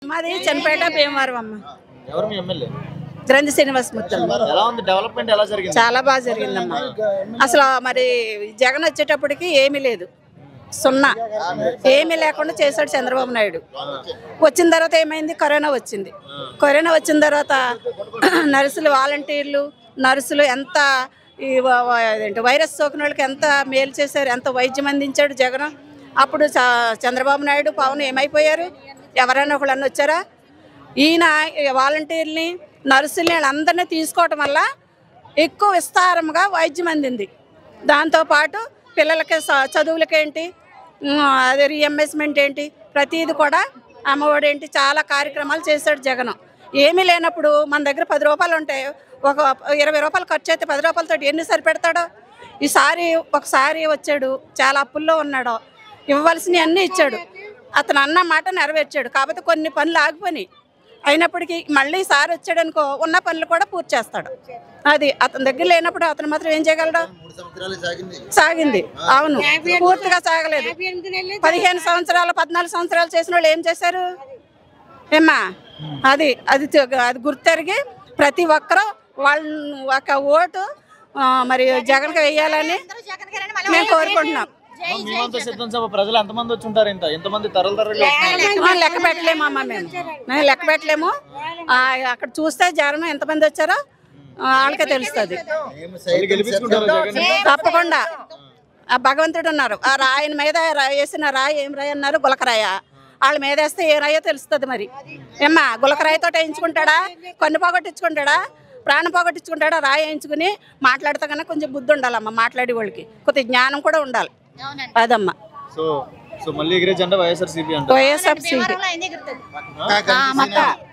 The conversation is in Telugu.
మాది చనిపేట భీమవరం అమ్మ ఎవరు మీ ఎమ్మెల్యే గ్రంథి శ్రీనివాసమూర్తి అమ్మ ఎలా ఉంది డెవలప్మెంట్ ఎలా జరిగింది చాలా బాగా జరిగిందమ్మా అసలు మరి జగన్ వచ్చేటప్పటికి ఏమీ లేదు సున్నా ఏమీ లేకుండా చేశాడు చంద్రబాబు నాయుడు వచ్చిన తర్వాత ఏమైంది కరోనా వచ్చింది కరోనా వచ్చిన తర్వాత నర్సులు వాలంటీర్లు నర్సులు ఎంత ఈ వ- వ- అదేంటి వైరస్ సోకిన వాళ్ళకి ఎంత మేలు చేశారు ఎంత వైద్యం అందించాడు జగన్ అప్పుడు చ- చంద్రబాబు నాయుడు పవన్ ఏమైపోయారు ఎవరైనా ఒకళ్ళని వచ్చారా ఈయన ఈ వాలంటీర్ని నర్సుల్ని వీళ్ళందరినీ తీసుకోవటం వల్ల ఎక్కువ విస్తారంగా వైద్యం అందింది దాంతోపాటు పిల్లలకి చ- చదువులకేంటి ఉమ్, అదే రీఎంబర్స్మెంట్ ఏంటి ప్రతిది కూడా అమ్మఒడి ఏంటి చాలా కార్యక్రమాలు చేశాడు జగన్ ఏమీ లేనప్పుడు మన దగ్గర పది రూపాయలు ఉంటాయి ఒక ఇరవై రూపాయలు ఖర్చు అయితే పది రూపాయలతో ఎన్ని సరిపెడతాడో ఈసారి ఒకసారి వచ్చాడు చాలా అప్పుల్లో ఉన్నాడు ఇవ్వవలసినవి అన్నీ ఇచ్చాడు అతను అన్న మాట నెరవేర్చాడు కాకపోతే కొన్ని పనులు ఆగిపోయినాయి అయినప్పటికీ మళ్ళీ సార్ వచ్చాడు అనుకో ఉన్న పనులు కూడా పూర్తి చేస్తాడు అది అతని దగ్గర లేనప్పుడు అతను మాత్రం ఏం చేయగలడు సాగింది అవును పూర్తిగా సాగలేదు పదిహేను సంవత్సరాలు పద్నాలుగు సంవత్సరాలు చేసిన వాళ్ళు ఏం చేశారు ఏమ్మా అది అది తె- అది గుర్తెరిగి ప్రతి ఒక్కరూ వాళ్ళ ఒక ఓటు ఆ, మరి జగన్కి వేయాలని మేము కోరుకుంటున్నాం మేమంతా సిద్ధం సభ ప్రజలు ఎంతమంది వచ్చి ఉంటారు ఇంత ఎంతమంది తరలు తరలి వస్తున్నారు? ఆ, లెక్క పెట్టలేము అమ్మ మేము మేము లెక్క పెట్టలేము ఆ, అక్కడ చూస్తే జనం ఎంతమంది వచ్చారో ఆ, వాళ్ళకే తెలుస్తుంది మళ్ళీ గెలిపించుకుంటారా జగన్ తప్పకుండా ఆ భగవంతుడు ఉన్నారు ఆ రాయిని మీద రా- వేసిన రాయి ఏం రాయి అన్నారు గులకరాయ వాళ్ళ మీద వేస్తే ఏ రాయో తెలుస్తుంది మరి ఏమ్మా గులకరాయితో వేయించుకుంటాడా కొన్ని పోగొట్టించుకుంటాడా ప్రాణం పోగొట్టించుకుంటాడా రాయి వేయించుకుని మాట్లాడితే కన్నా కొంచెం బుద్ధి ఉండాలమ్మా మాట్లాడే వాళ్ళకి కొద్దిగా జ్ఞానం కూడా ఉండాలి అదమ్మా సో సో మళ్ళీ ఎగిరే జెండా వైఎస్ఆర్ సిపి అంట వైఎస్ఆర్ సీపీ ఆ, మొత్తం